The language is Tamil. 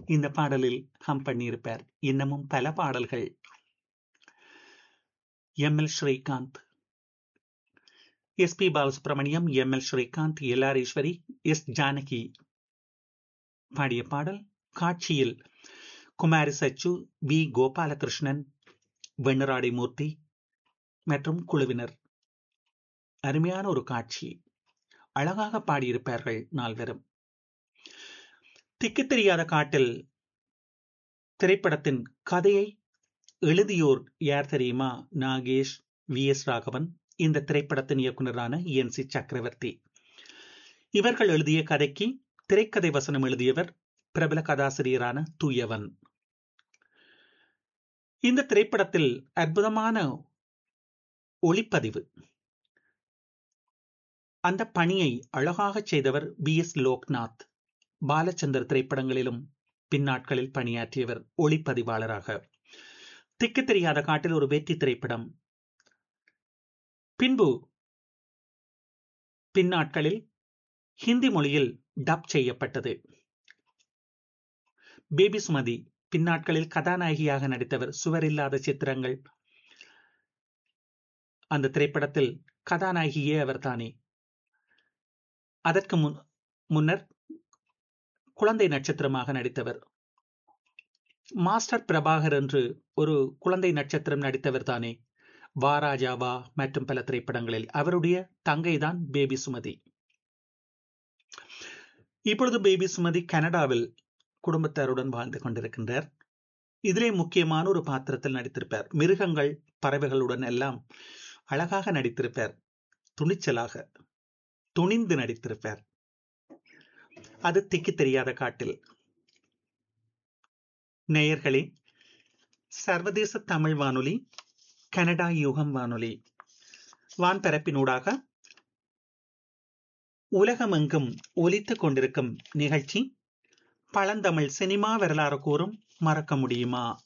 இந்த பாடலில் ஹம் பண்ணியிருப்பார் இன்னமும் பல பாடல்கள் M L Srikanth S P Balasubrahmanyam M L Srikanth L R Eswari S Janaki பாடிய பாடல் காட்சியில் குமாரி சச்சு வி கோபாலகிருஷ்ணன் வெண்ணராடி மூர்த்தி மற்றும் குழுவினர் அருமையான ஒரு காட்சி அழகாக பாடியிருப்பார்கள் நால்வரும் திக்கு தெரியாத காட்டில் திரைப்படத்தின் கதையை எழுதியோர் யார் தெரியுமா நாகேஷ் வி எஸ் ராகவன் இந்த திரைப்படத்தின் இயக்குநரான என் சி சக்கரவர்த்தி இவர்கள் எழுதிய கதைக்கு திரைக்கதை வசனம் எழுதியவர் பிரபல கதாசிரியரான தூயவன் இந்த திரைப்படத்தில் அற்புதமான ஒளிப்பதிவு அந்த பணியை அழகாக செய்தவர் பி எஸ் லோக்நாத் பாலச்சந்தர் திரைப்படங்களிலும் பின்னாட்களில் பணியாற்றியவர் ஒளிப்பதிவாளராக திக்கு தெரியாத காட்டில் ஒரு வெற்றி திரைப்படம் பின்பு பின்னாட்களில் ஹிந்தி மொழியில் டப் செய்யப்பட்டது பேபி சுமதி பின்னாட்களில் கதாநாயகியாக நடித்தவர் சுவரில்லாத சித்திரங்கள் அந்த திரைப்படத்தில் கதாநாயகியே அவர்தானே அதற்கு முன் முன்னர் குழந்தை நட்சத்திரமாக நடித்தவர் மாஸ்டர் பிரபாகர் என்று ஒரு குழந்தை நட்சத்திரம் நடித்தவர் தானே வாராஜாவா மற்றும் பல திரைப்படங்களில் அவருடைய தங்கை தான் பேபி சுமதி இப்பொழுது பேபி சுமதி கனடாவில் குடும்பத்தாருடன் வாழ்ந்து கொண்டிருக்கின்றார் இதிலே முக்கியமான ஒரு பாத்திரத்தில் நடித்திருப்பார் மிருகங்கள் பறவைகளுடன் எல்லாம் அழகாக நடித்திருப்பார் துணிச்சலாக துணிந்து நடித்திருப்பார் அது திக்கு தெரியாத காட்டில் நேயர்களே சர்வதேச தமிழ் வானொலி கனடா யுகம் வானொலி வான்பரப்பினூடாக உலகமெங்கும் ஒலித்துக் கொண்டிருக்கும் நிகழ்ச்சி பழந்தமிழ் சினிமா வரலாறு கூறும் மறக்க முடியுமா